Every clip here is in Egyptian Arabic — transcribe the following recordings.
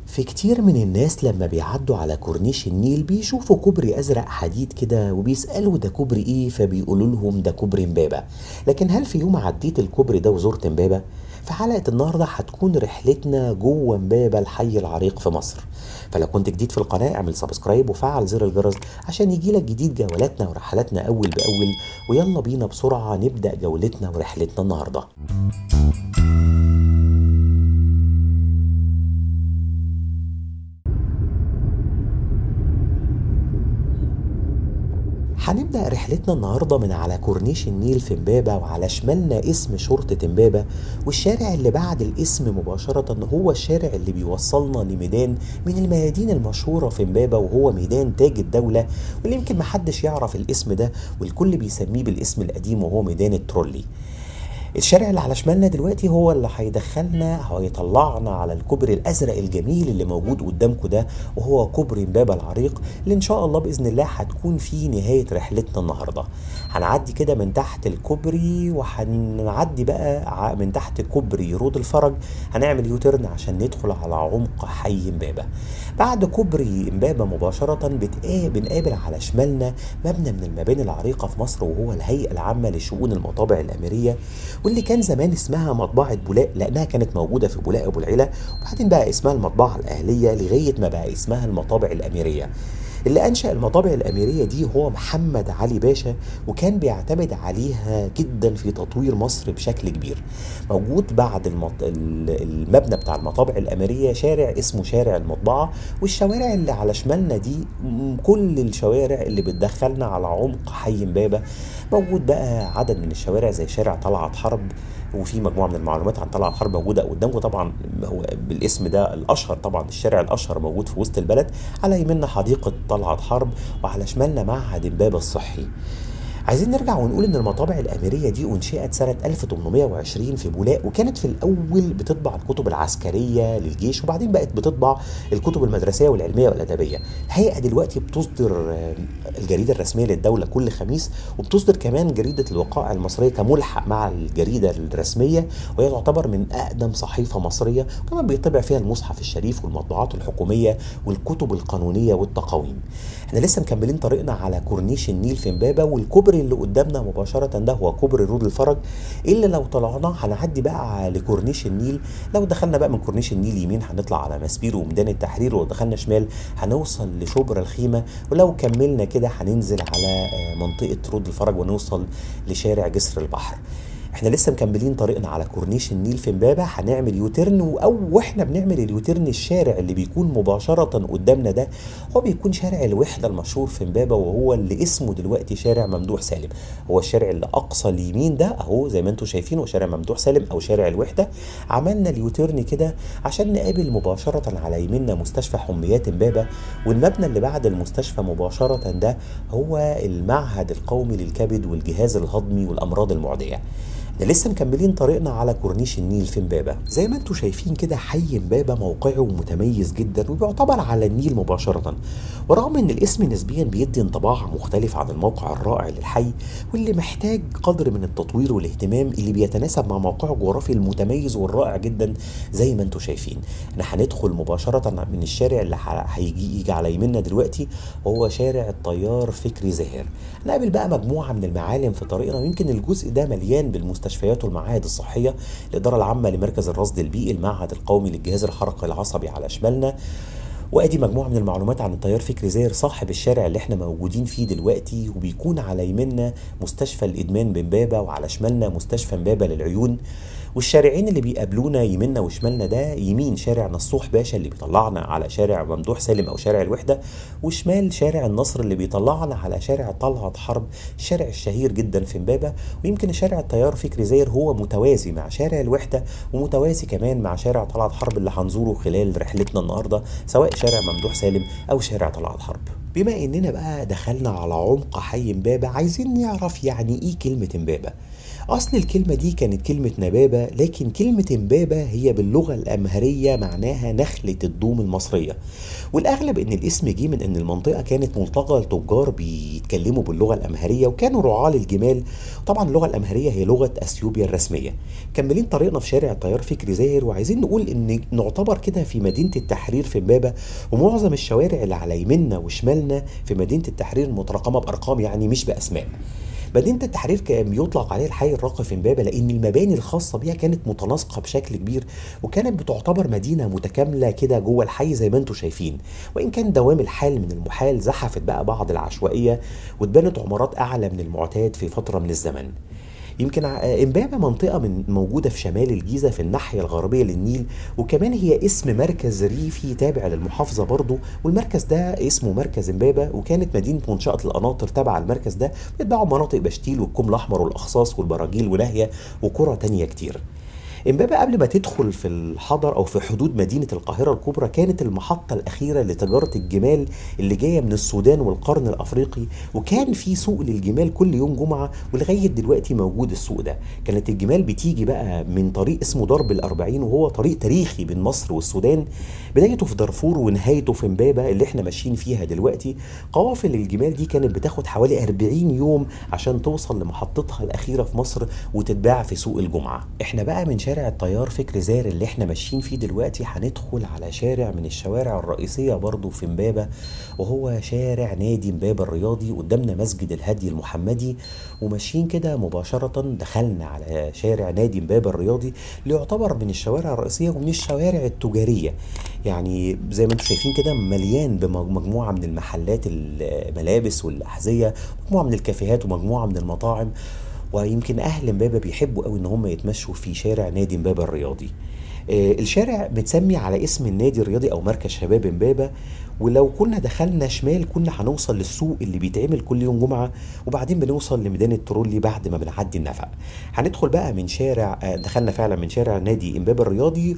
في كتير من الناس لما بيعدوا على كورنيش النيل بيشوفوا كوبري ازرق حديد كده وبيسالوا ده كوبري ايه فبيقولوا لهم ده كوبري امبابه لكن هل في يوم عديت الكوبري ده وزرت امبابه في حلقه النهارده هتكون رحلتنا جوه امبابه الحي العريق في مصر فلو كنت جديد في القناه اعمل سبسكرايب وفعل زر الجرس عشان يجيلك جديد جولاتنا ورحلاتنا اول باول ويلا بينا بسرعه نبدا جولتنا ورحلتنا النهارده هنبدأ رحلتنا النهاردة من على كورنيش النيل في امبابة وعلى شمالنا اسم شرطة امبابة والشارع اللي بعد الاسم مباشرة هو الشارع اللي بيوصلنا لميدان من الميادين المشهورة في امبابة وهو ميدان تاج الدولة واللي يمكن محدش يعرف الاسم ده والكل بيسميه بالاسم القديم وهو ميدان الترولي الشارع اللي على شمالنا دلوقتي هو اللي هيدخلنا هيطلعنا على الكوبري الازرق الجميل اللي موجود قدامكم ده وهو كوبري امبابه العريق اللي ان شاء الله باذن الله هتكون فيه نهايه رحلتنا النهارده هنعدي كده من تحت الكوبري وهنعدي بقى من تحت كوبري رود الفرج هنعمل يوترن عشان ندخل على عمق حي امبابه بعد كوبري امبابه مباشره بنقابل على شمالنا مبنى من المباني العريقه في مصر وهو الهيئه العامه لشؤون المطابع الاميريه واللي كان زمان اسمها مطبعة بولاق لأنها كانت موجودة في بولاق أبو العلا وبعدين بقى اسمها المطبعة الأهلية لغاية ما بقى اسمها المطابع الأميرية اللي أنشأ المطابع الأميرية دي هو محمد علي باشا وكان بيعتمد عليها جدا في تطوير مصر بشكل كبير موجود بعد المط... المبنى بتاع المطابع الأميرية شارع اسمه شارع المطبعة والشوارع اللي على شمالنا دي كل الشوارع اللي بتدخلنا على عمق حي امبابة موجود بقى عدد من الشوارع زي شارع طلعت حرب وفي مجموعه من المعلومات عن طلعت حرب موجوده قدامكم طبعا هو بالاسم ده الاشهر طبعا الشارع الاشهر موجود في وسط البلد على يميننا حديقه طلعت حرب وعلى شمالنا معهد امبابه الصحي عايزين نرجع ونقول ان المطابع الاميريه دي انشئت سنه 1820 في بولاق وكانت في الاول بتطبع الكتب العسكريه للجيش وبعدين بقت بتطبع الكتب المدرسيه والعلميه والادبيه الهيئه دلوقتي بتصدر الجريده الرسميه للدوله كل خميس وبتصدر كمان جريده الوقائع المصريه كملحق مع الجريده الرسميه وهي تعتبر من اقدم صحيفه مصريه وكمان بيطبع فيها المصحف الشريف والمطبوعات الحكوميه والكتب القانونيه والتقاويم احنا لسه مكملين طريقنا على كورنيش النيل في امبابه والكوبري اللي قدامنا مباشره ده هو كوبري رود الفرج اللي لو طلعنا هنعدي بقى لكورنيش النيل لو دخلنا بقى من كورنيش النيل يمين هنطلع على مسبير وميدان التحرير ولو دخلنا شمال هنوصل لشبرا الخيمه ولو كملنا كده هننزل على منطقه رود الفرج ونوصل لشارع جسر البحر احنا لسه مكملين طريقنا على كورنيش النيل في امبابه هنعمل يوترن او واحنا بنعمل اليوترن الشارع اللي بيكون مباشره قدامنا ده هو بيكون شارع الوحده المشهور في امبابه وهو اللي اسمه دلوقتي شارع ممدوح سالم هو الشارع اللي اقصى اليمين ده اهو زي ما انتم شايفين هو شارع ممدوح سالم او شارع الوحده عملنا اليوترن كده عشان نقابل مباشره على يميننا مستشفى حميات امبابه والمبنى اللي بعد المستشفى مباشره ده هو المعهد القومي للكبد والجهاز الهضمي والامراض المعديه ده لسه مكملين طريقنا على كورنيش النيل في امبابه زي ما انتم شايفين كده حي امبابه موقعه متميز جدا وبيعتبر على النيل مباشره ورغم ان الاسم نسبيا بيدي انطباع مختلف عن الموقع الرائع للحي واللي محتاج قدر من التطوير والاهتمام اللي بيتناسب مع موقعه الجغرافي المتميز والرائع جدا زي ما انتم شايفين احنا هندخل مباشره من الشارع اللي هيجي يجي على يميننا دلوقتي وهو شارع الطيار فكري زاهر نقابل بقى مجموعه من المعالم في طريقنا ويمكن الجزء ده مليان بالمستشفى المستشفيات والمعاهد الصحية الإدارة العامة لمركز الرصد البيئي المعهد القومي للجهاز الحركي العصبي على شمالنا وادي مجموعه من المعلومات عن التيار فكري زاهر صاحب الشارع اللي احنا موجودين فيه دلوقتي وبيكون على يميننا مستشفى الادمان بمبابه وعلى شمالنا مستشفى مبابه للعيون والشارعين اللي بيقابلونا يميننا وشمالنا ده يمين شارع نصوح باشا اللي بيطلعنا على شارع ممدوح سالم او شارع الوحده وشمال شارع النصر اللي بيطلعنا على شارع طلعت حرب الشارع الشهير جدا في امبابه ويمكن شارع التيار فكري زاهر هو متوازي مع شارع الوحده ومتوازي كمان مع شارع طلعت حرب اللي هنزوره خلال رحلتنا النهارده سواء شارع ممدوح سالم او شارع طلعت حرب بما اننا بقى دخلنا على عمق حي امبابه عايزين نعرف يعني ايه كلمه امبابه أصل الكلمة دي كانت كلمة نبابة لكن كلمة إمبابة هي باللغة الأمهرية معناها نخلة الدوم المصرية والأغلب إن الاسم جه من إن المنطقة كانت ملتقى لتجار بيتكلموا باللغة الأمهرية وكانوا رعاة للجمال طبعا اللغة الأمهرية هي لغة أثيوبيا الرسمية كملين طريقنا في شارع الطيار فكري زاهر وعايزين نقول إن نعتبر كده في مدينة التحرير في إمبابة ومعظم الشوارع اللي على يميننا وشمالنا في مدينة التحرير مترقمة بأرقام يعني مش بأسماء مدينة التحرير كان بيطلق عليها الحي الراقي في امبابة لأن المباني الخاصة بيها كانت متناسقة بشكل كبير وكانت بتعتبر مدينة متكاملة كده جوه الحي زي ما انتم شايفين وإن كان دوام الحال من المحال زحفت بقى بعض العشوائية واتبنت عمارات أعلى من المعتاد في فترة من الزمن يمكن امبابه منطقه من موجوده في شمال الجيزه في الناحيه الغربيه للنيل وكمان هي اسم مركز ريفي تابع للمحافظه برضه والمركز ده اسمه مركز امبابه وكانت مدينه منشاه القناطر تابعه المركز ده بيتباعوا مناطق بشتيل والكوم الاحمر والاخصاص والبراجيل وناهيه وقرى تانية كتير امبابة قبل ما تدخل في الحضر او في حدود مدينة القاهرة الكبرى كانت المحطة الاخيرة لتجارة الجمال اللي جاية من السودان والقرن الافريقي وكان في سوق للجمال كل يوم جمعة ولغاية دلوقتي موجود السوق ده كانت الجمال بتيجي بقى من طريق اسمه درب الاربعين وهو طريق تاريخي بين مصر والسودان بدايته في دارفور ونهايته في امبابة اللي احنا ماشيين فيها دلوقتي قوافل الجمال دي كانت بتاخد حوالي 40 يوم عشان توصل لمحطتها الاخيرة في مصر وتتباع في سوق الجمعة احنا بقى من شارع الطيار فكري زاهر اللي احنا ماشيين فيه دلوقتي هندخل على شارع من الشوارع الرئيسية برضو في امبابة وهو شارع نادي امبابة الرياضي قدامنا مسجد الهدي المحمدي وماشيين كده مباشرة دخلنا على شارع نادي امبابة الرياضي اللي يعتبر من الشوارع الرئيسية ومن الشوارع التجارية يعني زي ما انتم شايفين كده مليان بمجموعة من المحلات الملابس والأحذية مجموعة من الكافيهات ومجموعة من المطاعم ويمكن اهل امبابه بيحبوا قوي ان هم يتمشوا في شارع نادي امبابه الرياضي آه الشارع متسمي على اسم النادي الرياضي او مركز شباب امبابه ولو كنا دخلنا شمال كنا هنوصل للسوق اللي بيتعمل كل يوم جمعه وبعدين بنوصل لميدان الترولي بعد ما بنعدي النفق هندخل بقى من شارع آه دخلنا فعلا من شارع نادي امبابه الرياضي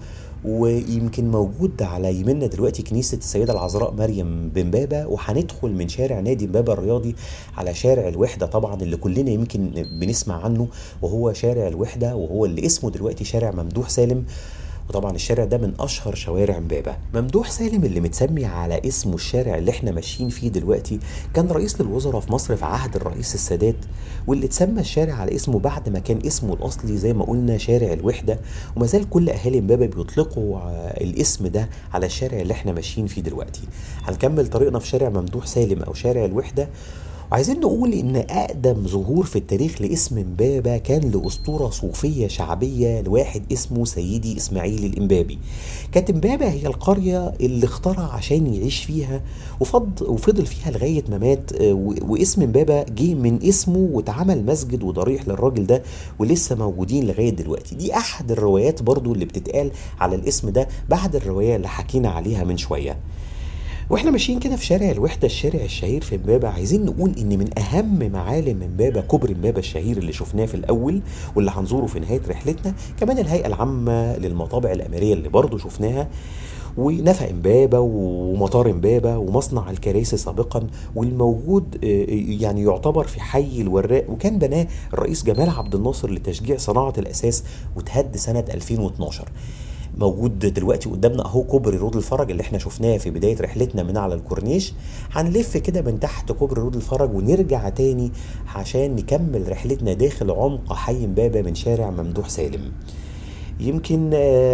ويمكن موجود على يمنا دلوقتي كنيسة السيدة العذراء مريم بمبابة وهندخل من شارع نادي مبابة الرياضي على شارع الوحدة طبعا اللي كلنا يمكن بنسمع عنه وهو شارع الوحدة وهو اللي اسمه دلوقتي شارع ممدوح سالم وطبعا الشارع ده من اشهر شوارع امبابه ممدوح سالم اللي متسمي على اسمه الشارع اللي احنا ماشيين فيه دلوقتي كان رئيس للوزراء في مصر في عهد الرئيس السادات واللي اتسمى الشارع على اسمه بعد ما كان اسمه الاصلي زي ما قلنا شارع الوحده وما زال كل اهالي امبابه بيطلقوا الاسم ده على الشارع اللي احنا ماشيين فيه دلوقتي هنكمل طريقنا في شارع ممدوح سالم او شارع الوحده وعايزين نقول ان اقدم ظهور في التاريخ لاسم امبابه كان لاسطوره صوفيه شعبيه لواحد اسمه سيدي اسماعيل الامبابي كانت امبابه هي القريه اللي اخترع عشان يعيش فيها وفض وفضل فيها لغايه ما مات واسم امبابه جه من اسمه واتعمل مسجد وضريح للراجل ده ولسه موجودين لغايه دلوقتي دي احد الروايات برضو اللي بتتقال على الاسم ده بعد الروايه اللي حكينا عليها من شويه واحنا ماشيين كده في شارع الوحده الشارع الشهير في امبابه عايزين نقول ان من اهم معالم امبابه كوبري امبابه الشهير اللي شفناه في الاول واللي هنزوره في نهايه رحلتنا كمان الهيئه العامه للمطابع الاميريه اللي برضه شفناها ونفق امبابه ومطار امبابه ومصنع الكراسي سابقا والموجود يعني يعتبر في حي الوراق وكان بناه الرئيس جمال عبد الناصر لتشجيع صناعه الاساس وتهد سنه 2012 موجود دلوقتي قدامنا اهو كوبري رود الفرج اللي احنا شفناه في بدايه رحلتنا من على الكورنيش هنلف كده من تحت كوبري رود الفرج ونرجع تاني عشان نكمل رحلتنا داخل عمق حي امبابه من شارع ممدوح سالم يمكن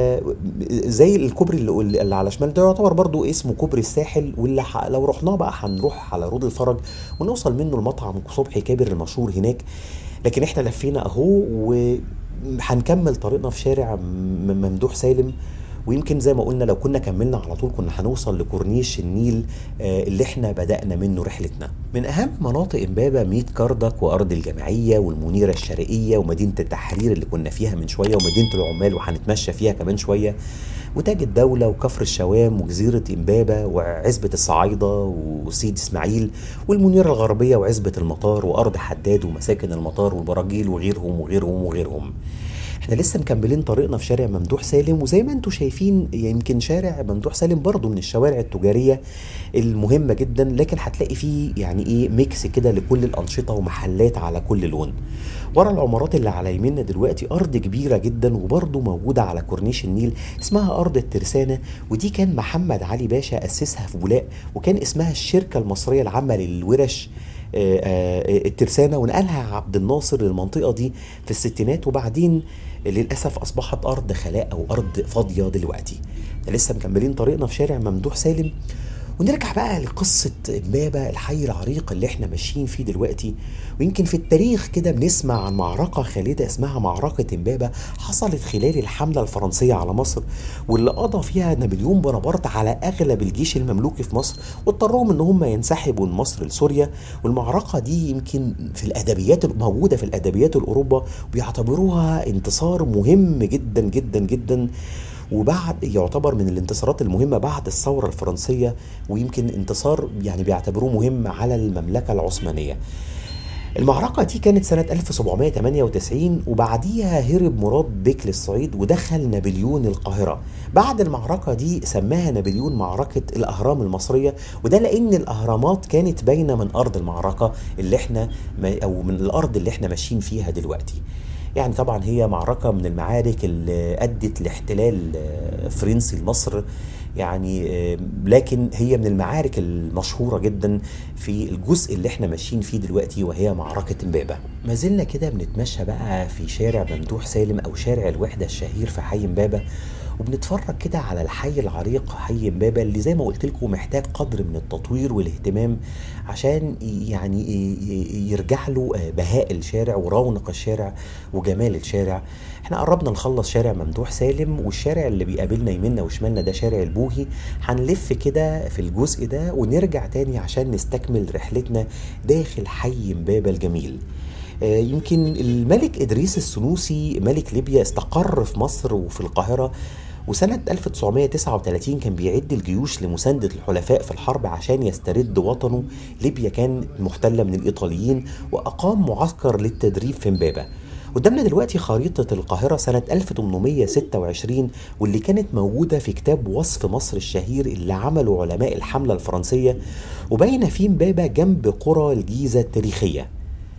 زي الكوبري اللي, اللي على شمال ده يعتبر برضو اسمه كوبري الساحل واللي لو رحناه بقى هنروح على رود الفرج ونوصل منه لمطعم صبحي كابر المشهور هناك لكن احنا لفينا اهو و هنكمل طريقنا في شارع ممدوح سالم ويمكن زي ما قلنا لو كنا كملنا على طول كنا هنوصل لكورنيش النيل اللي احنا بدأنا منه رحلتنا من أهم مناطق إمبابة ميت كردك وأرض الجمعية والمنيرة الشرقية ومدينة التحرير اللي كنا فيها من شوية ومدينة العمال وهنتمشى فيها كمان شوية وتاج الدولة وكفر الشوام وجزيرة إمبابة وعزبة الصعايدة وسيد إسماعيل والمنيرة الغربية وعزبة المطار وأرض حداد ومساكن المطار والبراجيل وغيرهم وغيرهم وغيرهم احنا لسه مكملين طريقنا في شارع ممدوح سالم وزي ما انتم شايفين يمكن شارع ممدوح سالم برضو من الشوارع التجارية المهمة جدا لكن هتلاقي فيه يعني ايه ميكس كده لكل الأنشطة ومحلات على كل لون ورا العمارات اللي على يميننا دلوقتي أرض كبيرة جدا وبرضو موجودة على كورنيش النيل اسمها أرض الترسانة ودي كان محمد علي باشا أسسها في بولاق وكان اسمها الشركة المصرية العامة للورش آه، آه، الترسانة ونقلها عبد الناصر للمنطقة دي في الستينات وبعدين للأسف أصبحت أرض خلاء أو أرض فاضية دلوقتي لسه مكملين طريقنا في شارع ممدوح سالم ونرجع بقى لقصة إمبابة الحي العريق اللي احنا ماشيين فيه دلوقتي ويمكن في التاريخ كده بنسمع عن معركة خالدة اسمها معركة إمبابة حصلت خلال الحملة الفرنسية على مصر واللي قضى فيها نابليون بونابرت على أغلب الجيش المملوكي في مصر واضطرهم إن هم ينسحبوا من مصر لسوريا والمعركة دي يمكن في الأدبيات موجودة في الأدبيات الأوروبا بيعتبروها انتصار مهم جدا جدا جدا وبعد يعتبر من الانتصارات المهمة بعد الثورة الفرنسية ويمكن انتصار يعني بيعتبروه مهم على المملكة العثمانية المعركة دي كانت سنة 1798 وبعديها هرب مراد بيك للصعيد ودخل نابليون القاهرة بعد المعركة دي سماها نابليون معركة الأهرام المصرية وده لأن الأهرامات كانت باينة من أرض المعركة اللي احنا أو من الأرض اللي احنا ماشيين فيها دلوقتي يعني طبعا هي معركة من المعارك اللي أدت لاحتلال فرنسي لمصر يعني لكن هي من المعارك المشهورة جدا في الجزء اللي احنا ماشيين فيه دلوقتي وهي معركة امبابة ما زلنا كده بنتمشى بقى في شارع ممدوح سالم أو شارع الوحدة الشهير في حي امبابة وبنتفرج كده على الحي العريق حي امبابة اللي زي ما قلت لكم محتاج قدر من التطوير والاهتمام عشان يعني يرجع له بهاء الشارع ورونق الشارع وجمال الشارع احنا قربنا نخلص شارع ممدوح سالم والشارع اللي بيقابلنا يمنا وشمالنا ده شارع البوهي هنلف كده في الجزء ده ونرجع تاني عشان نستكمل رحلتنا داخل حي امبابة الجميل يمكن الملك إدريس السنوسي ملك ليبيا استقر في مصر وفي القاهرة وسنة 1939 كان بيعد الجيوش لمساندة الحلفاء في الحرب عشان يسترد وطنه ليبيا كان محتلة من الإيطاليين وأقام معسكر للتدريب في امبابة قدامنا دلوقتي خريطة القاهرة سنة 1826 واللي كانت موجودة في كتاب وصف مصر الشهير اللي عمله علماء الحملة الفرنسية وبين فيه امبابة جنب قرى الجيزة التاريخية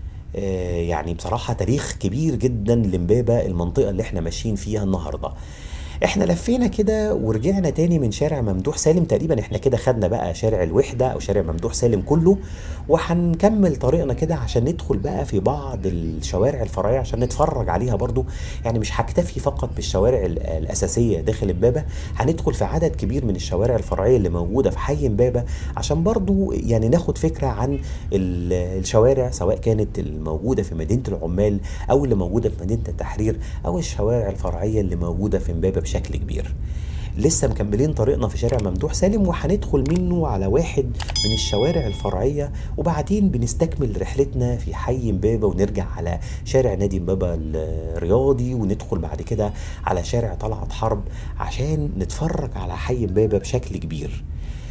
يعني بصراحة تاريخ كبير جدا لمبابة المنطقة اللي احنا ماشيين فيها النهاردة احنا لفينا كده ورجعنا تاني من شارع ممدوح سالم تقريبا احنا كده خدنا بقى شارع الوحدة او شارع ممدوح سالم كله وهنكمل طريقنا كده عشان ندخل بقى في بعض الشوارع الفرعية عشان نتفرج عليها برضو يعني مش هكتفي فقط بالشوارع الاساسية داخل امبابة هندخل في عدد كبير من الشوارع الفرعية اللي موجودة في حي امبابة عشان برضو يعني ناخد فكرة عن الشوارع سواء كانت الموجودة في مدينة العمال او اللي موجودة في مدينة التحرير او الشوارع الفرعية اللي موجودة في امبابة بشكل كبير لسه مكملين طريقنا في شارع ممدوح سالم وهندخل منه على واحد من الشوارع الفرعية وبعدين بنستكمل رحلتنا في حي امبابة ونرجع على شارع نادي امبابة الرياضي وندخل بعد كده على شارع طلعت حرب عشان نتفرج على حي امبابة بشكل كبير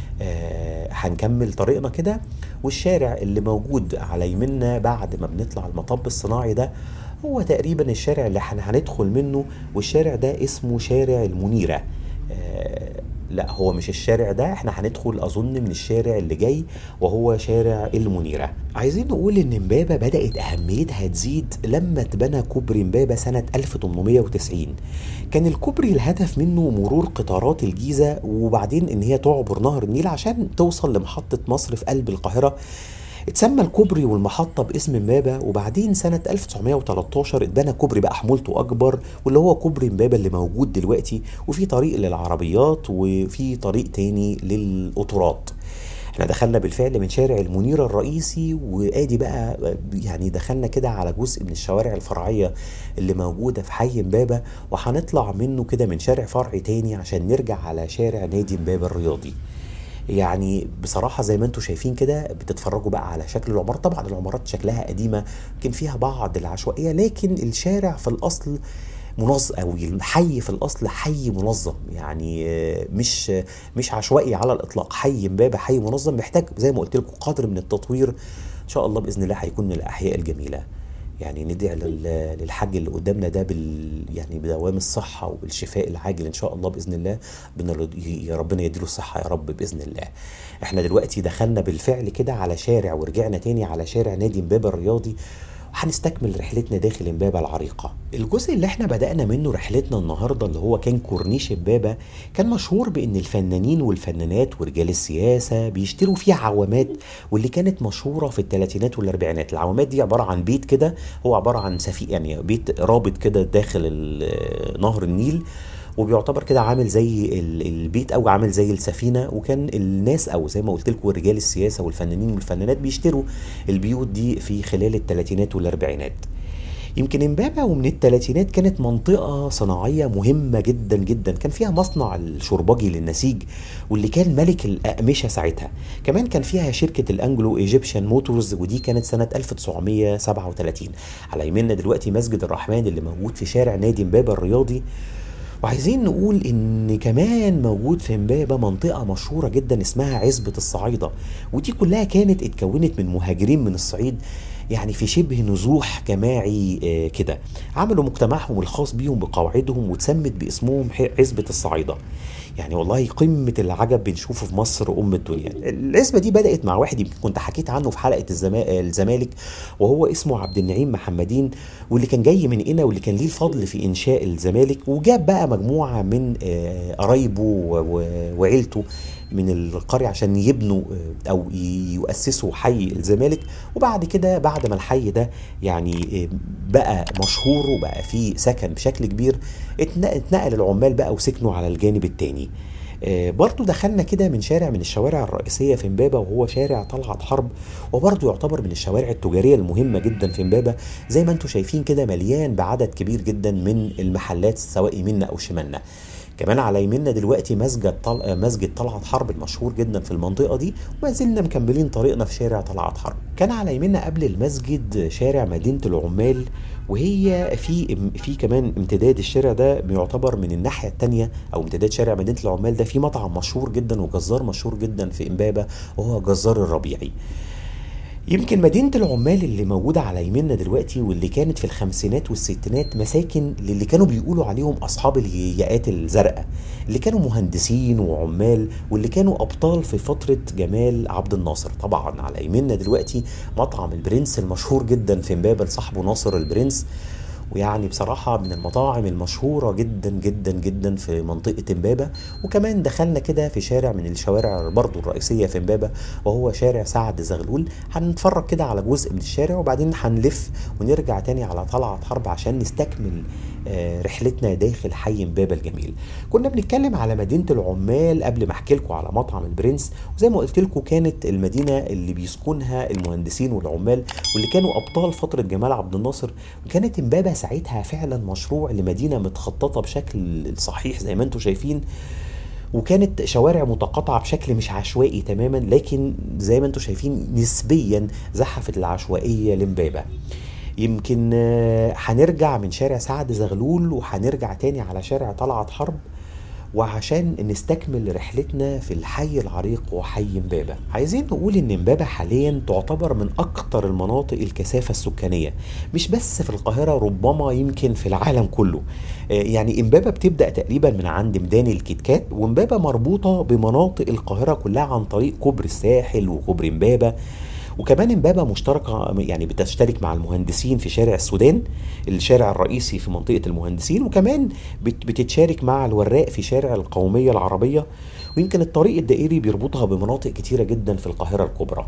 آه هنكمل طريقنا كده والشارع اللي موجود على يمنا بعد ما بنطلع المطب الصناعي ده هو تقريبا الشارع اللي احنا هندخل منه والشارع ده اسمه شارع المنيرة آه لا هو مش الشارع ده احنا هندخل اظن من الشارع اللي جاي وهو شارع المنيرة عايزين نقول ان امبابة بدأت اهميتها تزيد لما اتبنى كوبري امبابة سنة 1890 كان الكوبري الهدف منه مرور قطارات الجيزة وبعدين ان هي تعبر نهر النيل عشان توصل لمحطة مصر في قلب القاهرة اتسمى الكوبري والمحطة باسم امبابة وبعدين سنة 1913 اتبنى كوبري بقى حمولته أكبر واللي هو كوبري امبابة اللي موجود دلوقتي وفي طريق للعربيات وفي طريق تاني للقطارات احنا دخلنا بالفعل من شارع المنيرة الرئيسي وادي بقى يعني دخلنا كده على جزء من الشوارع الفرعية اللي موجودة في حي امبابة وهنطلع منه كده من شارع فرعي تاني عشان نرجع على شارع نادي امبابة الرياضي يعني بصراحة زي ما انتم شايفين كده بتتفرجوا بقى على شكل العمارات طبعا العمارات شكلها قديمة يمكن فيها بعض العشوائية لكن الشارع في الأصل منظم او الحي في الاصل حي منظم يعني مش مش عشوائي على الاطلاق حي امبابه حي منظم محتاج زي ما قلت لكم قدر من التطوير ان شاء الله باذن الله هيكون من الاحياء الجميله يعني ندعي لل- للحاج اللي قدامنا ده بال يعني بدوام الصحة وبالشفاء العاجل إن شاء الله بإذن الله ربنا يا ربنا يديله الصحة يا رب بإذن الله احنا دلوقتي دخلنا بالفعل كده على شارع ورجعنا تاني على شارع نادي امبابة الرياضي وهنستكمل رحلتنا داخل امبابة العريقة الجزء اللي احنا بدأنا منه رحلتنا النهاردة اللي هو كان كورنيش امبابة كان مشهور بان الفنانين والفنانات ورجال السياسة بيشتروا فيه عوامات واللي كانت مشهورة في الثلاثينات والاربعينات العوامات دي عبارة عن بيت كده هو عبارة عن سفينة يعني بيت رابط كده داخل ال- نهر النيل وبيعتبر كده عامل زي ال- البيت او عامل زي السفينه وكان الناس او زي ما قلت لكم رجال السياسه والفنانين والفنانات بيشتروا البيوت دي في خلال الثلاثينات والاربعينات يمكن امبابة ومن الثلاثينات كانت منطقة صناعية مهمة جدا جدا كان فيها مصنع الشربجي للنسيج واللي كان ملك الأقمشة ساعتها كمان كان فيها شركة الأنجلو إيجيبشن موتورز ودي كانت سنة 1937 على يميننا دلوقتي مسجد الرحمن اللي موجود في شارع نادي امبابة الرياضي وعايزين نقول ان كمان موجود في امبابه منطقه مشهوره جدا اسمها عزبه الصعايده ودي كلها كانت اتكونت من مهاجرين من الصعيد يعني في شبه نزوح جماعي آه، كده عملوا مجتمعهم الخاص بيهم بقواعدهم واتسمت باسمهم ح- عزبه الصعايده يعني والله قمه العجب بنشوفه في مصر ام الدنيا العزبه دي بدات مع واحد يمكن كنت حكيت عنه في حلقه الزما- الزمالك وهو اسمه عبد النعيم محمدين واللي كان جاي من هنا واللي كان ليه الفضل في انشاء الزمالك وجاب بقى مجموعه من آه، قرايبه و- و- وعيلته من القرية عشان يبنوا آه، أو ي- يؤسسوا حي الزمالك وبعد كده بعد ما الحي ده يعني آه، بقى مشهور وبقى فيه سكن بشكل كبير اتن- اتنقل العمال بقى وسكنوا على الجانب التاني آه، برضو دخلنا كده من شارع من الشوارع الرئيسية في امبابة وهو شارع طلعت حرب وبرضو يعتبر من الشوارع التجارية المهمة جدا في امبابة زي ما انتم شايفين كده مليان بعدد كبير جدا من المحلات سواء يمنا او شمالنا كمان على يميننا دلوقتي مسجد طل... آه، مسجد طلعت حرب المشهور جدا في المنطقه دي وما زلنا مكملين طريقنا في شارع طلعت حرب كان على يميننا قبل المسجد شارع مدينه العمال وهي في في كمان امتداد الشارع ده بيعتبر من الناحيه الثانيه او امتداد شارع مدينه العمال ده في مطعم مشهور جدا وجزار مشهور جدا في امبابه وهو جزار الربيعي يمكن مدينة العمال اللي موجودة على يميننا دلوقتي واللي كانت في الخمسينات والستينات مساكن للي كانوا بيقولوا عليهم أصحاب الياقات الزرقاء اللي كانوا مهندسين وعمال واللي كانوا أبطال في فترة جمال عبد الناصر طبعا على يميننا دلوقتي مطعم البرنس المشهور جدا في امبابة لصاحبه ناصر البرنس ويعني بصراحة من المطاعم المشهورة جدا جدا جدا في منطقة امبابة وكمان دخلنا كده في شارع من الشوارع برضو الرئيسية في امبابة وهو شارع سعد زغلول هنتفرج كده على جزء من الشارع وبعدين هنلف ونرجع تاني على طلعت حرب عشان نستكمل آه، رحلتنا داخل حي امبابة الجميل كنا بنتكلم على مدينة العمال قبل ما احكي لكم على مطعم البرنس وزي ما قلت لكم كانت المدينة اللي بيسكنها المهندسين والعمال واللي كانوا ابطال فترة جمال عبد الناصر وكانت امبابة ساعتها فعلا مشروع لمدينة متخططة بشكل صحيح زي ما انتم شايفين وكانت شوارع متقاطعة بشكل مش عشوائي تماما لكن زي ما انتم شايفين نسبيا زحفت العشوائية لمبابة يمكن آه، هنرجع من شارع سعد زغلول وهنرجع تاني على شارع طلعت حرب وعشان نستكمل رحلتنا في الحي العريق وحي امبابة عايزين نقول ان امبابة حاليا تعتبر من اكتر المناطق الكثافة السكانية مش بس في القاهرة ربما يمكن في العالم كله آه، يعني امبابة بتبدأ تقريبا من عند ميدان الكيتكات وامبابة مربوطة بمناطق القاهرة كلها عن طريق كوبري الساحل وكوبري امبابة وكمان امبابة مشتركة يعني بتشترك مع المهندسين في شارع السودان الشارع الرئيسي في منطقة المهندسين وكمان بت- بتتشارك مع الوراق في شارع القومية العربية ويمكن الطريق الدائري بيربطها بمناطق كتيرة جدا في القاهرة الكبرى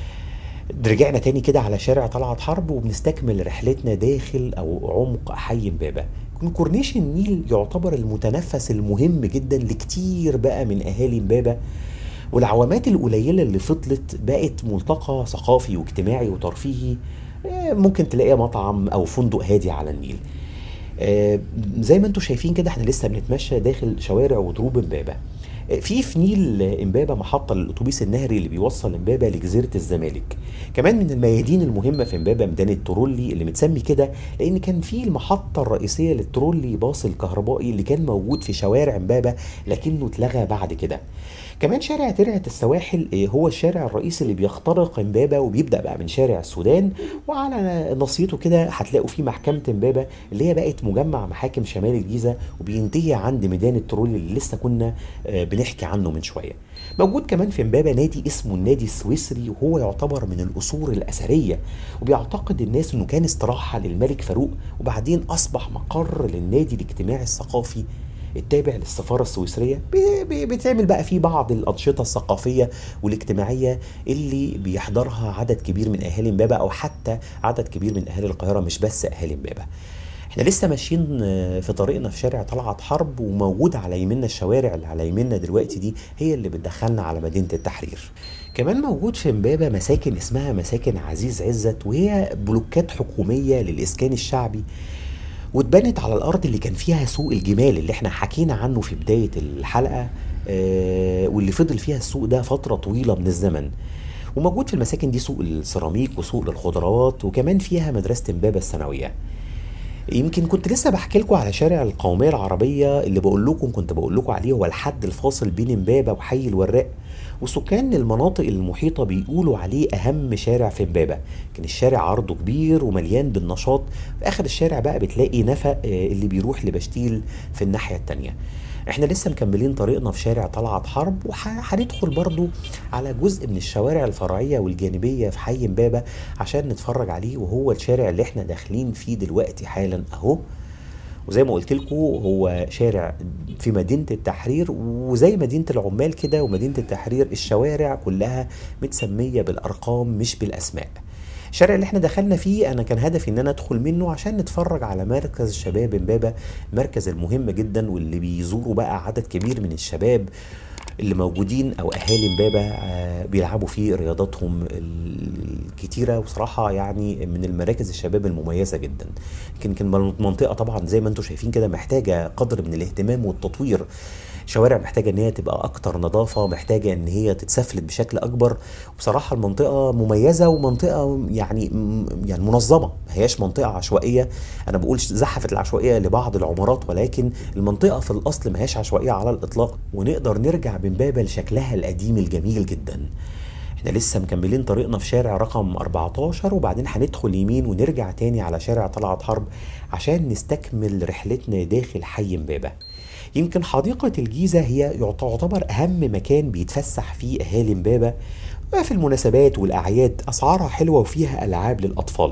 رجعنا تاني كده على شارع طلعت حرب وبنستكمل رحلتنا داخل او عمق حي امبابه يكون كورنيش النيل يعتبر المتنفس المهم جدا لكتير بقى من اهالي امبابه والعوامات القليله اللي فضلت بقت ملتقى ثقافي واجتماعي وترفيهي آه، ممكن تلاقيها مطعم او فندق هادي على النيل آه، زي ما انتم شايفين كده احنا لسه بنتمشى داخل شوارع ودروب امبابه آه، في في نيل امبابه محطه للاتوبيس النهري اللي بيوصل امبابه لجزيره الزمالك كمان من الميادين المهمه في امبابه ميدان الترولي اللي متسمي كده لان كان في المحطه الرئيسيه للترولي باص الكهربائي اللي كان موجود في شوارع امبابه لكنه اتلغى بعد كده كمان شارع ترعة السواحل آه، هو الشارع الرئيسي اللي بيخترق امبابة وبيبدأ بقى من شارع السودان وعلى نصيته كده هتلاقوا فيه محكمة امبابة اللي هي بقت مجمع محاكم شمال الجيزة وبينتهي عند ميدان الترول اللي لسه كنا آه، بنحكي عنه من شوية موجود كمان في امبابة نادي اسمه النادي السويسري وهو يعتبر من القصور الأثرية وبيعتقد الناس انه كان استراحة للملك فاروق وبعدين أصبح مقر للنادي الاجتماعي الثقافي التابع للسفارة السويسرية بي- بي- بتعمل بقى فيه بعض الأنشطة الثقافية والاجتماعية اللي بيحضرها عدد كبير من أهالي امبابة أو حتى عدد كبير من أهالي القاهرة مش بس أهالي امبابة احنا لسه ماشيين آه، في طريقنا في شارع طلعت حرب وموجود على يميننا الشوارع اللي على يميننا دلوقتي دي هي اللي بتدخلنا على مدينة التحرير كمان موجود في امبابة مساكن اسمها مساكن عزيز عزت وهي بلوكات حكومية للإسكان الشعبي واتبنت على الارض اللي كان فيها سوق الجمال اللي احنا حكينا عنه في بدايه الحلقه آه واللي فضل فيها السوق ده فتره طويله من الزمن وموجود في المساكن دي سوق السيراميك وسوق للخضروات وكمان فيها مدرسه امبابه الثانويه يمكن كنت لسه بحكي لكم على شارع القوميه العربيه اللي بقول لكم كنت بقول لكم عليه هو الحد الفاصل بين امبابه وحي الوراق وسكان المناطق المحيطه بيقولوا عليه اهم شارع في امبابه كان الشارع عرضه كبير ومليان بالنشاط في اخر الشارع بقى بتلاقي نفق آه، اللي بيروح لبشتيل في الناحيه التانيه احنا لسه مكملين طريقنا في شارع طلعت حرب وهندخل برضو على جزء من الشوارع الفرعية والجانبية في حي امبابة عشان نتفرج عليه وهو الشارع اللي احنا داخلين فيه دلوقتي حالا اهو وزي ما قلت لكم هو شارع في مدينة التحرير وزي مدينة العمال كده ومدينة التحرير الشوارع كلها متسمية بالأرقام مش بالأسماء الشارع اللي احنا دخلنا فيه انا كان هدفي ان انا ادخل منه عشان نتفرج على مركز شباب امبابة المركز المهم جدا واللي بيزوروا بقى عدد كبير من الشباب اللي موجودين او اهالي امبابه آه، بيلعبوا فيه رياضاتهم الكتيره وصراحه يعني من المراكز الشباب المميزه جدا يمكن كان المنطقه طبعا زي ما انتم شايفين كده محتاجه قدر من الاهتمام والتطوير شوارع محتاجه ان هي تبقى اكتر نظافه محتاجه ان هي تتسفلت بشكل اكبر وبصراحه المنطقه مميزه ومنطقه يعني يعني منظمه ما هياش منطقه عشوائيه انا بقول زحفت العشوائيه لبعض العمارات ولكن المنطقه في الاصل ما هياش عشوائيه على الاطلاق ونقدر نرجع بمبابه لشكلها القديم الجميل جدا احنا لسه مكملين طريقنا في شارع رقم 14 وبعدين هندخل يمين ونرجع تاني على شارع طلعت حرب عشان نستكمل رحلتنا داخل حي امبابة يمكن حديقة الجيزة هي تعتبر أهم مكان بيتفسح فيه أهالي امبابة وفي المناسبات والأعياد أسعارها حلوة وفيها ألعاب للأطفال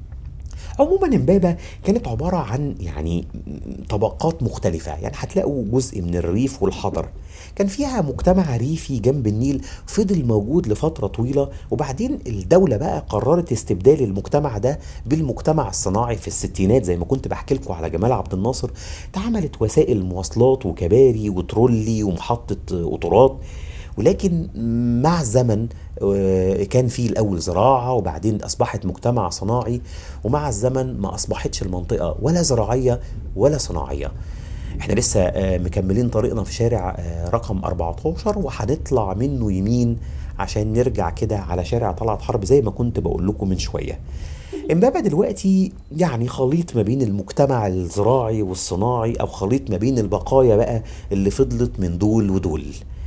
عموما امبابه كانت عباره عن يعني طبقات مختلفه يعني هتلاقوا جزء من الريف والحضر كان فيها مجتمع ريفي جنب النيل فضل موجود لفتره طويله وبعدين الدوله بقى قررت استبدال المجتمع ده بالمجتمع الصناعي في الستينات زي ما كنت بحكي لكم على جمال عبد الناصر اتعملت وسائل مواصلات وكباري وترولي ومحطه قطارات ولكن مع الزمن آه، كان في الاول زراعه وبعدين اصبحت مجتمع صناعي ومع الزمن ما اصبحتش المنطقه ولا زراعيه ولا صناعيه احنا لسه آه، مكملين طريقنا في شارع آه، رقم 14 وهنطلع منه يمين عشان نرجع كده على شارع طلعت حرب زي ما كنت بقول لكم من شويه امبابة دلوقتي يعني خليط ما بين المجتمع الزراعي والصناعي او خليط ما بين البقايا بقى اللي فضلت من دول ودول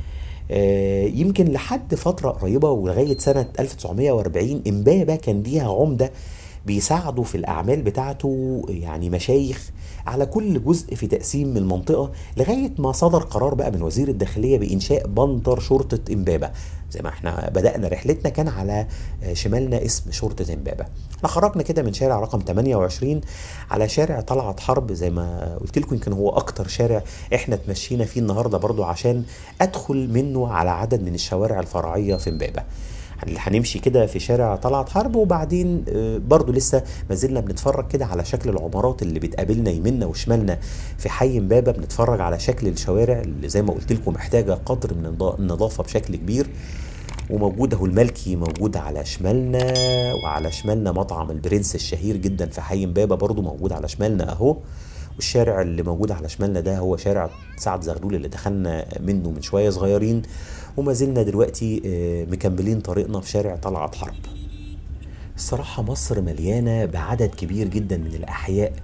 آه، يمكن لحد فترة قريبة ولغاية سنة 1940 امبابة كان ليها عمدة بيساعدوا في الأعمال بتاعته يعني مشايخ على كل جزء في تقسيم المنطقة لغاية ما صدر قرار بقى من وزير الداخلية بإنشاء بندر شرطة إمبابة زي ما احنا بدأنا رحلتنا كان على آه، شمالنا اسم شرطة إمبابة احنا خرجنا كده من شارع رقم 28 على شارع طلعت حرب زي ما قلت لكم يمكن هو أكتر شارع احنا اتمشينا فيه النهاردة برضو عشان أدخل منه على عدد من الشوارع الفرعية في إمبابة اللي هنمشي كده في شارع طلعت حرب وبعدين آه، برضو لسه ما زلنا بنتفرج كده على شكل العمارات اللي بتقابلنا يمنا وشمالنا في حي امبابه بنتفرج على شكل الشوارع اللي زي ما قلت لكم محتاجه قدر من النضا- النظافه بشكل كبير وموجود اهو الملكي موجود على شمالنا وعلى شمالنا مطعم البرنس الشهير جدا في حي امبابه برضو موجود على شمالنا اهو والشارع اللي موجود على شمالنا ده هو شارع سعد زغلول اللي دخلنا منه من شويه صغيرين وما زلنا دلوقتي آه، مكملين طريقنا في شارع طلعت حرب الصراحة مصر مليانة بعدد كبير جدا من الأحياء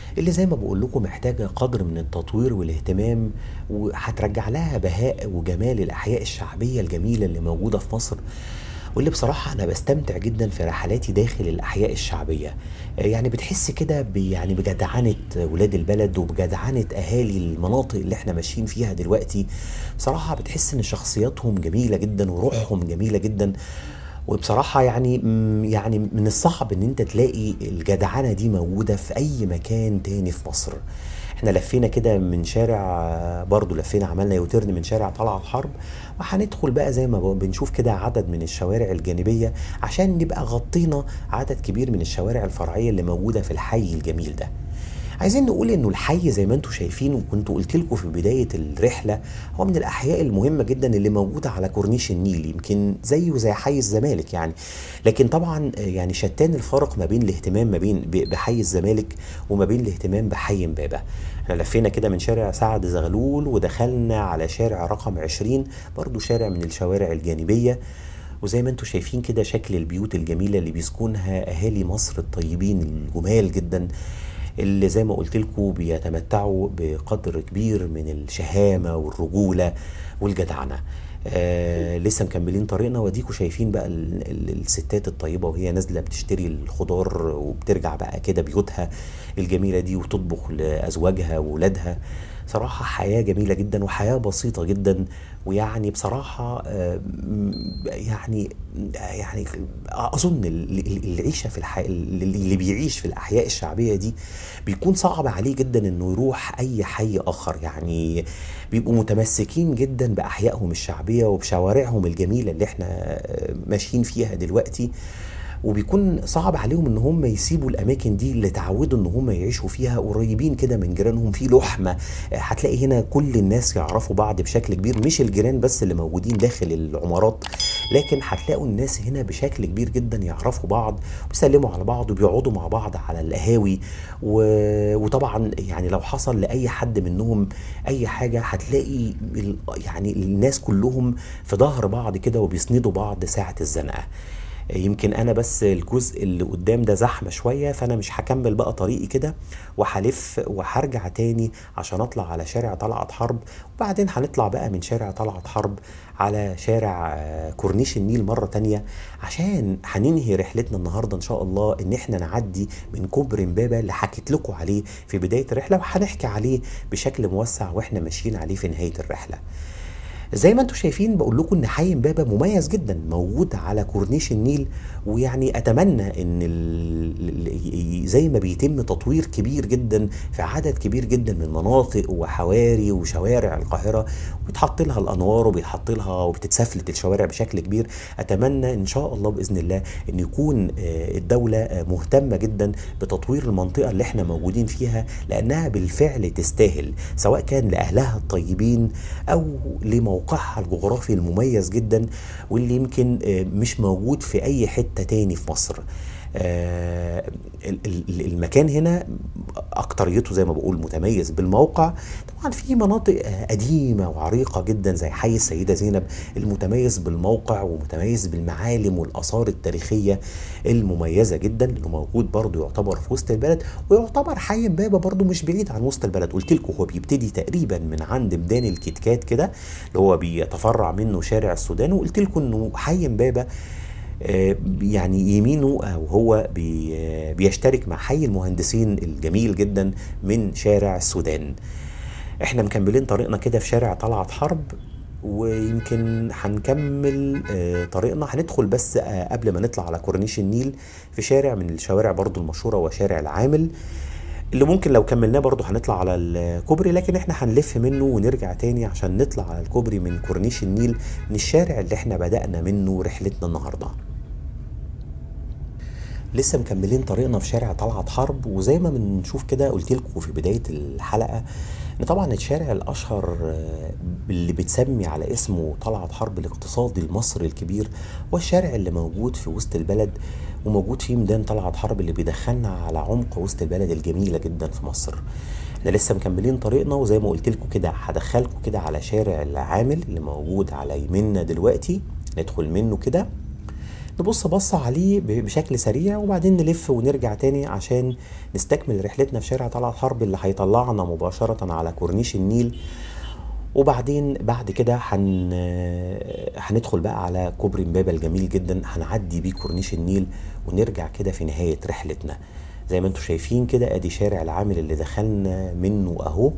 اللي زي ما بقول لكم محتاجة قدر من التطوير والاهتمام وهترجع لها بهاء وجمال الأحياء الشعبية الجميلة اللي موجودة في مصر واللي بصراحة أنا بستمتع جدا في رحلاتي داخل الأحياء الشعبية يعني بتحس كده ب- يعني بجدعنة ولاد البلد وبجدعنة أهالي المناطق اللي احنا ماشيين فيها دلوقتي بصراحة بتحس إن شخصياتهم جميلة جدا وروحهم جميلة جدا وبصراحة يعني مم، يعني من الصعب ان انت تلاقي الجدعنة دي موجودة في اي مكان تاني في مصر احنا لفينا كده من شارع برضو لفينا عملنا يوترن من شارع طلعت حرب وهندخل بقى زي ما بنشوف كده عدد من الشوارع الجانبية عشان نبقى غطينا عدد كبير من الشوارع الفرعية اللي موجودة في الحي الجميل ده عايزين نقول انه الحي زي ما انتم شايفين وكنت قلت لكم في بدايه الرحله هو من الاحياء المهمه جدا اللي موجوده على كورنيش النيل يمكن زيه زي حي الزمالك يعني لكن طبعا آه، يعني شتان الفرق ما بين الاهتمام ما بين ب- بحي الزمالك وما بين الاهتمام بحي امبابه احنا لفينا كده من شارع سعد زغلول ودخلنا على شارع رقم 20 برضو شارع من الشوارع الجانبيه وزي ما انتم شايفين كده شكل البيوت الجميلة اللي بيسكنها أهالي مصر الطيبين الجمال جدا اللي زي ما قلت لكم بيتمتعوا بقدر كبير من الشهامة والرجولة والجدعنة آه لسه مكملين طريقنا واديكوا شايفين بقى ال- ال- الستات الطيبة وهي نازلة بتشتري الخضار وبترجع بقى كده بيوتها الجميلة دي وتطبخ لأزواجها وولادها صراحة حياة جميلة جدا وحياة بسيطة جدا ويعني بصراحة آه، م- يعني يعني أظن ال- ال- العيشة في الح... اللي بيعيش في الأحياء الشعبية دي بيكون صعب عليه جدا إنه يروح أي حي آخر يعني بيبقوا متمسكين جدا بأحيائهم الشعبية وبشوارعهم الجميلة اللي احنا آه، ماشيين فيها دلوقتي وبيكون صعب عليهم ان هم يسيبوا الاماكن دي اللي اتعودوا ان هم يعيشوا فيها قريبين كده من جيرانهم في لحمه هتلاقي هنا كل الناس يعرفوا بعض بشكل كبير مش الجيران بس اللي موجودين داخل العمارات لكن هتلاقوا الناس هنا بشكل كبير جدا يعرفوا بعض ويسلموا على بعض وبيقعدوا مع بعض على القهاوي و... وطبعا يعني لو حصل لاي حد منهم اي حاجه هتلاقي ال... يعني الناس كلهم في ظهر بعض كده وبيسندوا بعض ساعه الزنقه يمكن انا بس الجزء اللي قدام ده زحمه شويه فانا مش هكمل بقى طريقي كده وهلف وهرجع تاني عشان اطلع على شارع طلعت حرب وبعدين هنطلع بقى من شارع طلعت حرب على شارع آه، كورنيش النيل مره تانية عشان هننهي رحلتنا النهارده ان شاء الله ان احنا نعدي من كوبري امبابه اللي حكيت لكم عليه في بدايه الرحله وهنحكي عليه بشكل موسع واحنا ماشيين عليه في نهايه الرحله زي ما انتم شايفين بقول لكم ان حي امبابه مميز جدا موجود على كورنيش النيل ويعني اتمنى ان ال- ال- زي ما بيتم تطوير كبير جدا في عدد كبير جدا من مناطق وحواري وشوارع القاهره وبيتحط لها الانوار وبيتحط لها وبتتسفلت الشوارع بشكل كبير اتمنى ان شاء الله باذن الله ان يكون آه، الدوله آه، مهتمه جدا بتطوير المنطقه اللي احنا موجودين فيها لانها بالفعل تستاهل سواء كان لاهلها الطيبين او لموقعها الجغرافي المميز جدا واللي يمكن آه، مش موجود في اي حته تاني في مصر آه، ال- ال- المكان هنا اكتريته زي ما بقول متميز بالموقع طبعا في مناطق آه، قديمه وعريقه جدا زي حي السيده زينب المتميز بالموقع ومتميز بالمعالم والاثار التاريخيه المميزه جدا اللي موجود برضو يعتبر في وسط البلد ويعتبر حي امبابه برضو مش بعيد عن وسط البلد قلت لكم هو بيبتدي تقريبا من عند ميدان الكتكات كده اللي هو بيتفرع منه شارع السودان وقلت لكم انه حي امبابه آه، يعني يمينه او هو بي آه، بيشترك مع حي المهندسين الجميل جدا من شارع السودان احنا مكملين طريقنا كده في شارع طلعت حرب ويمكن هنكمل آه، طريقنا هندخل بس آه، قبل ما نطلع على كورنيش النيل في شارع من الشوارع برضو المشهورة وشارع العامل اللي ممكن لو كملناه برضو هنطلع على الكوبري لكن احنا هنلف منه ونرجع تاني عشان نطلع على الكوبري من كورنيش النيل من الشارع اللي احنا بدأنا منه رحلتنا النهارده لسه مكملين طريقنا في شارع طلعت حرب وزي ما بنشوف كده قلت لكم في بدايه الحلقه ان طبعا الشارع الاشهر آه، اللي بتسمي على اسمه طلعت حرب الاقتصادي المصري الكبير هو الشارع اللي موجود في وسط البلد وموجود فيه ميدان طلعت حرب اللي بيدخلنا على عمق وسط البلد الجميله جدا في مصر احنا لسه مكملين طريقنا وزي ما قلت لكم كده هدخلكم كده على شارع العامل اللي موجود على يميننا دلوقتي ندخل منه كده نبص بصة عليه ب- بشكل سريع وبعدين نلف ونرجع تاني عشان نستكمل رحلتنا في شارع طلعت حرب اللي هيطلعنا مباشرة على كورنيش النيل وبعدين بعد كده هن... هندخل بقى على كوبري امبابة الجميل جدا هنعدي بيه كورنيش النيل ونرجع كده في نهاية رحلتنا زي ما انتم شايفين كده ادي شارع العامل اللي دخلنا منه اهو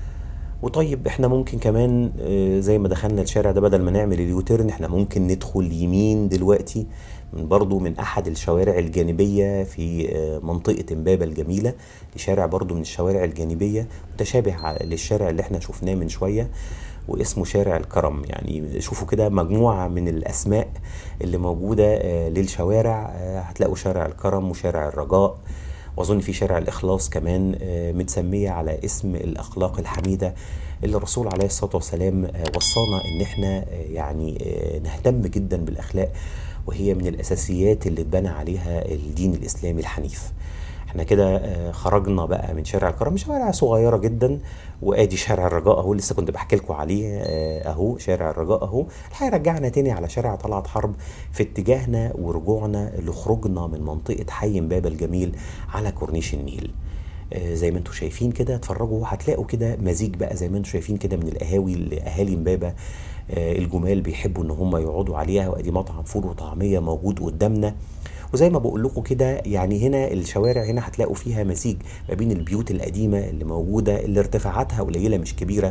وطيب احنا ممكن كمان آه، زي ما دخلنا الشارع ده بدل ما نعمل اليوتيرن احنا ممكن ندخل يمين دلوقتي من برضو من احد الشوارع الجانبية في آه، منطقة امبابة الجميلة دي شارع برضو من الشوارع الجانبية متشابه ع- للشارع اللي احنا شفناه من شوية واسمه شارع الكرم يعني شوفوا كده مجموعة من الاسماء اللي موجودة آه، للشوارع آه، هتلاقوا شارع الكرم وشارع الرجاء واظن في شارع الاخلاص كمان آه، متسميه على اسم الاخلاق الحميده اللي الرسول عليه الصلاه والسلام آه، وصانا ان احنا آه، يعني آه، نهتم جدا بالاخلاق وهي من الاساسيات اللي اتبنى عليها الدين الاسلامي الحنيف احنا كده آه، خرجنا بقى من شارع الكرم شوارع صغيره جدا وادي شارع الرجاء اهو لسه كنت بحكي لكم عليه آه، اهو شارع الرجاء اهو الحقيقه رجعنا تاني على شارع طلعت حرب في اتجاهنا ورجوعنا لخروجنا من منطقه حي امبابه الجميل على كورنيش النيل آه، زي ما انتم شايفين كده اتفرجوا هتلاقوا كده مزيج بقى زي ما انتم شايفين كده من القهاوي اللي اهالي امبابه آه، الجمال بيحبوا ان هم يقعدوا عليها وادي مطعم فول وطعميه موجود قدامنا وزي ما بقول لكم كده يعني هنا الشوارع هنا هتلاقوا فيها مزيج ما بين البيوت القديمه اللي موجوده اللي ارتفاعاتها قليله مش كبيره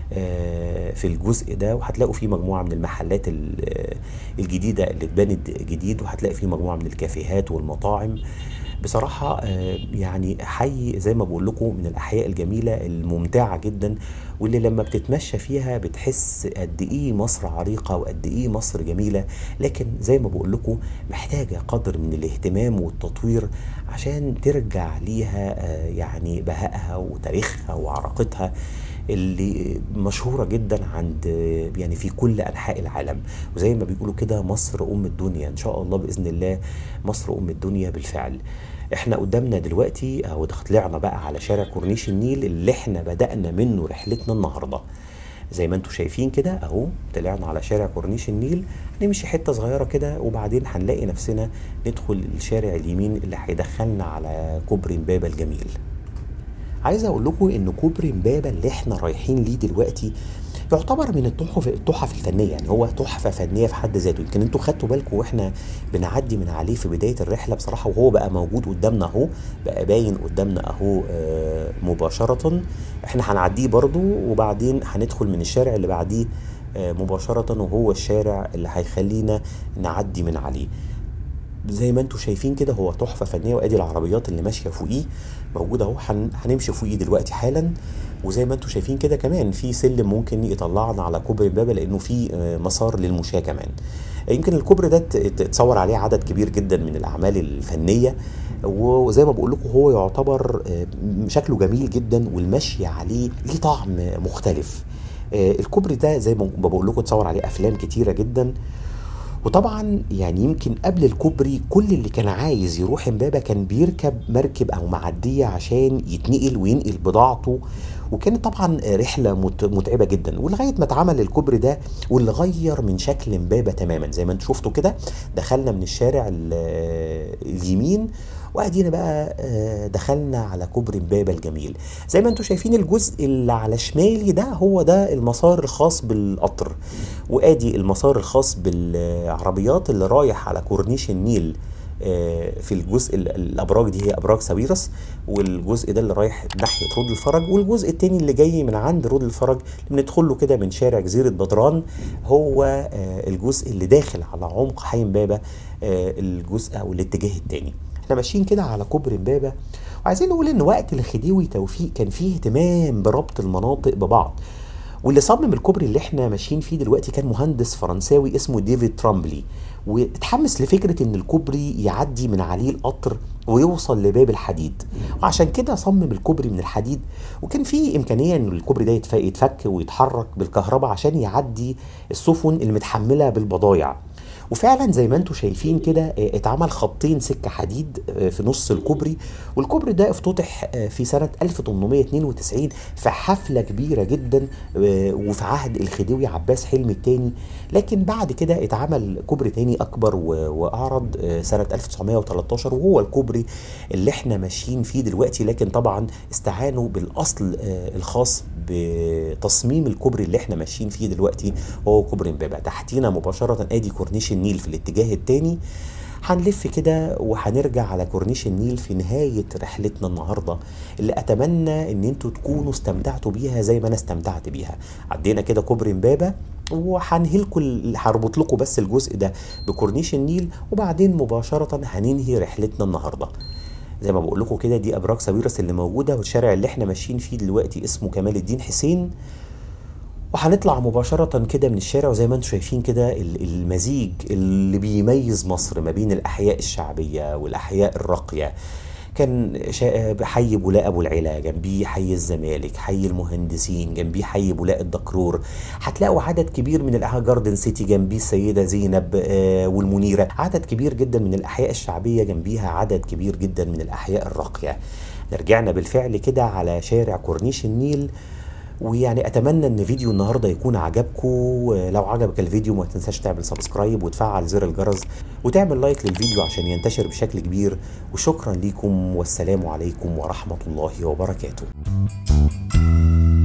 آه، في الجزء ده وهتلاقوا فيه مجموعه من المحلات ال- آه، الجديده اللي اتبنت جديد وهتلاقي فيه مجموعه من الكافيهات والمطاعم بصراحة آه، يعني حي زي ما بقول لكم من الأحياء الجميلة الممتعة جدا واللي لما بتتمشى فيها بتحس قد إيه مصر عريقة وقد إيه مصر جميلة لكن زي ما بقول لكم محتاجة قدر من الاهتمام والتطوير عشان ترجع ليها آه، يعني بهائها وتاريخها وعراقتها اللي مشهورة جدا عند يعني في كل أنحاء العالم وزي ما بيقولوا كده مصر أم الدنيا إن شاء الله بإذن الله مصر أم الدنيا بالفعل احنا قدامنا دلوقتي اهو ده طلعنا بقى على شارع كورنيش النيل اللي احنا بدأنا منه رحلتنا النهارده زي ما انتم شايفين كده اهو طلعنا على شارع كورنيش النيل هنمشي حته صغيره كده وبعدين هنلاقي نفسنا ندخل الشارع اليمين اللي هيدخلنا على كوبري امبابه الجميل عايز اقول لكم ان كوبري امبابه اللي احنا رايحين ليه دلوقتي يعتبر من التحف التحف الفنيه يعني هو تحفه فنيه في حد ذاته يمكن انتوا خدتوا بالكم واحنا بنعدي من عليه في بدايه الرحله بصراحه وهو بقى موجود قدامنا اهو بقى باين قدامنا اهو آه، مباشره احنا هنعديه برضو وبعدين هندخل من الشارع اللي بعديه آه، مباشره وهو الشارع اللي هيخلينا نعدي من عليه زي ما انتم شايفين كده هو تحفه فنيه وادي العربيات اللي ماشيه فوقيه موجوده اهو هن- هنمشي فوقيه دلوقتي حالا وزي ما انتم شايفين كده كمان في سلم ممكن يطلعنا على كوبري امبابه لانه في آه، مسار للمشاة كمان يمكن الكوبري ده ت- ت- اتصور عليه عدد كبير جدا من الاعمال الفنيه وزي ما بقول لكم هو يعتبر آه، شكله جميل جدا والمشي عليه ليه طعم مختلف آه، الكوبري ده زي ما بقول لكم اتصور عليه افلام كتيره جدا وطبعا يعني يمكن قبل الكوبري كل اللي كان عايز يروح امبابه كان بيركب مركب او معديه عشان يتنقل وينقل بضاعته وكانت طبعا رحله مت- متعبه جدا ولغايه ما اتعمل الكوبري ده واللي غير من شكل امبابه تماما زي ما انتم شفتوا كده دخلنا من الشارع ال- اليمين وادينا بقى آه، دخلنا على كوبري امبابه الجميل زي ما انتم شايفين الجزء اللي على شمالي ده هو ده المسار الخاص بالقطر وادي المسار الخاص بالعربيات اللي رايح على كورنيش النيل آه، في الجزء ال- الابراج دي هي ابراج ساويرس والجزء ده اللي رايح ناحيه رود الفرج والجزء التاني اللي جاي من عند رود الفرج اللي بندخل له كده من شارع جزيره بدران هو آه، الجزء اللي داخل على عمق حي امبابه آه، الجزء او الاتجاه التاني احنا ماشيين كده على كوبري امبابه وعايزين نقول ان وقت الخديوي توفيق كان فيه اهتمام بربط المناطق ببعض واللي صمم الكوبري اللي احنا ماشيين فيه دلوقتي كان مهندس فرنساوي اسمه ديفيد ترامبلي واتحمس لفكره ان الكوبري يعدي من عليه القطر ويوصل لباب الحديد وعشان كده صمم الكوبري من الحديد وكان في امكانيه ان الكوبري ده يتف- يتفك ويتحرك بالكهرباء عشان يعدي السفن المتحمله بالبضايع وفعلا زي ما انتم شايفين كده آه، اتعمل خطين سكه حديد آه، في نص الكوبري والكوبري ده افتتح آه، في سنه 1892 في حفله كبيره جدا آه، وفي عهد الخديوي عباس حلمي الثاني لكن بعد كده اتعمل كوبري تاني اكبر و- واعرض آه، سنه 1913 وهو الكوبري اللي احنا ماشيين فيه دلوقتي لكن طبعا استعانوا بالاصل آه، الخاص بتصميم الكوبري اللي احنا ماشيين فيه دلوقتي وهو كوبري امبابه تحتينا مباشره ادي كورنيش النيل في الاتجاه التاني هنلف كده وهنرجع على كورنيش النيل في نهاية رحلتنا النهاردة اللي أتمنى إن انتوا تكونوا استمتعتوا بيها زي ما أنا استمتعت بيها عدينا كده كوبري امبابة وهنهلكوا ال- هربط لكم بس الجزء ده بكورنيش النيل وبعدين مباشرة هننهي رحلتنا النهارده زي ما بقول لكم كده دي ابراج ساويرس اللي موجوده والشارع اللي احنا ماشيين فيه دلوقتي اسمه كمال الدين حسين وهنطلع مباشرة كده من الشارع وزي ما انتم شايفين كده ال- المزيج اللي بيميز مصر ما بين الأحياء الشعبية والأحياء الراقية كان شا- حي بولاء ابو العلا جنبيه حي الزمالك حي المهندسين جنبيه حي بولاء الدكرور هتلاقوا عدد كبير من الاحياء جاردن سيتي جنبيه السيده زينب آه، والمنيره عدد كبير جدا من الاحياء الشعبيه جنبيها عدد كبير جدا من الاحياء الراقيه رجعنا بالفعل كده على شارع كورنيش النيل ويعني اتمنى ان فيديو النهارده يكون عجبكم لو عجبك الفيديو ما تنساش تعمل سبسكرايب وتفعل زر الجرس وتعمل لايك للفيديو عشان ينتشر بشكل كبير وشكرا ليكم والسلام عليكم ورحمه الله وبركاته